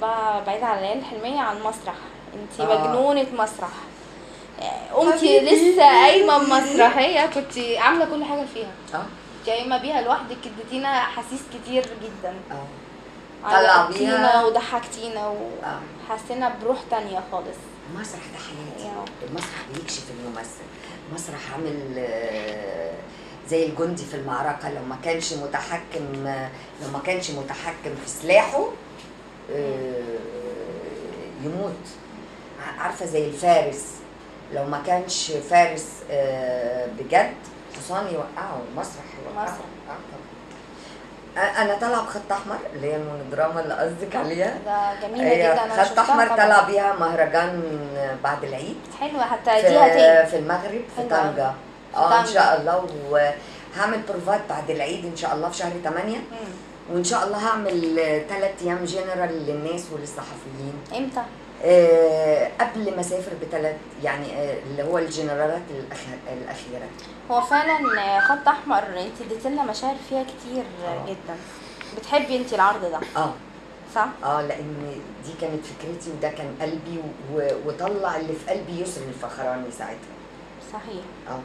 بقى بعيد عن العيال الحلميه عن المسرح انت آه. مجنونه مسرح آه، قمتي حبيبي. لسه قايمه بمسرحيه كنت عامله كل حاجه فيها اه انت قايمه بيها لوحدك اديتينا احاسيس كتير جدا اه طلع علقتينا بيها. وضحكتينا آه. وحسينا بروح تانية خالص المسرح ده حياتي يا. المسرح بيكشف الممثل المسرح عامل آه، زي الجندي في المعركة لو ما كانش متحكم آه، لو ما كانش متحكم في سلاحه آه، يموت ع- عارفة زي الفارس لو ما كانش فارس آه، بجد حصان يوقعه مسرح يوقعه مسرح. آه طبعا. آه، انا طالعه بخط احمر اللي هي المونودراما اللي قصدك عليها ده جميلة هي جدا انا خط شفتها احمر طبعاً. طلع بيها مهرجان بعد العيد حلوة حتى اديها في, تاني في المغرب في حلوة. طنجة في اه ان طنجة. شاء الله وهعمل بروفات بعد العيد ان شاء الله في شهر 8 مم. وان شاء الله هعمل ثلاث ايام جنرال للناس وللصحفيين امتى؟ آه قبل ما اسافر بثلاث يعني آه اللي هو الجنرالات الأخ- الاخيره هو فعلا خط احمر انت اديتي لنا مشاعر فيها كتير آه. جدا بتحبي انت العرض ده اه صح؟ اه لان دي كانت فكرتي وده كان قلبي و- وطلع اللي في قلبي يسري الفخراني ساعتها صحيح اه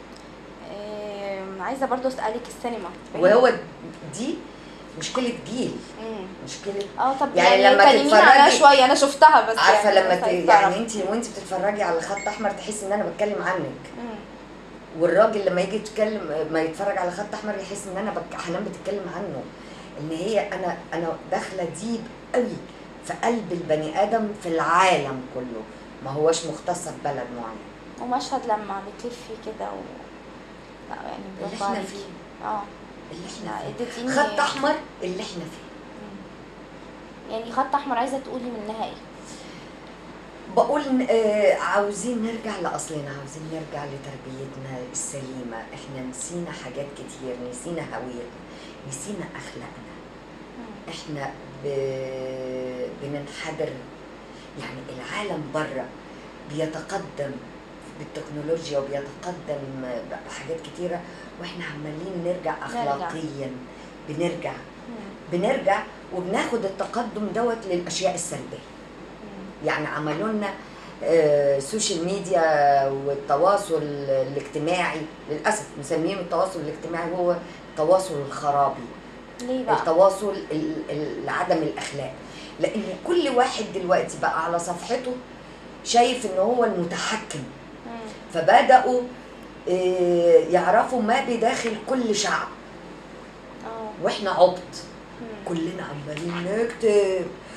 آم، عايزة برضو اسألك السينما وهو دي مشكله جيل مم. مشكله اه طب يعني يعني, لما كلميني عنها تتفرجي- شوية انا شفتها بس عارفه يعني لما بس ت... عايزة يعني أعرف. انت وانت بتتفرجي على خط احمر تحسي ان انا بتكلم عنك مم. والراجل لما يجي يتكلم ما يتفرج على خط احمر يحس ان انا بك... حنان بتتكلم عنه ان هي انا انا داخله ديب قوي في قلب البني ادم في العالم كله ما هوش مختصه ببلد معين ومشهد لما بتلفي كده و لا يعني اللي برافو احنا عليكي. فيه اه اللي لا، احنا فيه اديتيني خط احمر اللي احنا فيه مم. يعني خط احمر عايزه تقولي منها ايه بقول إن، آه عاوزين نرجع لاصلنا عاوزين نرجع لتربيتنا السليمه احنا نسينا حاجات كتير نسينا هويتنا نسينا اخلاقنا مم. احنا ب... بننحدر يعني العالم بره بيتقدم بالتكنولوجيا وبيتقدم بحاجات كتيره واحنا عمالين نرجع اخلاقيا بنرجع مم. بنرجع وبناخد التقدم دوت للاشياء السلبيه مم. يعني عملوا لنا آه، السوشيال ميديا والتواصل الاجتماعي للاسف مسمينه التواصل الاجتماعي هو التواصل الخرابي ليه بقى التواصل ال- ال- عدم الاخلاق لان كل واحد دلوقتي بقى على صفحته شايف ان هو المتحكم مم. فبداوا آه، يعرفوا ما بداخل كل شعب اه واحنا عبط مم. كلنا عمالين نكتب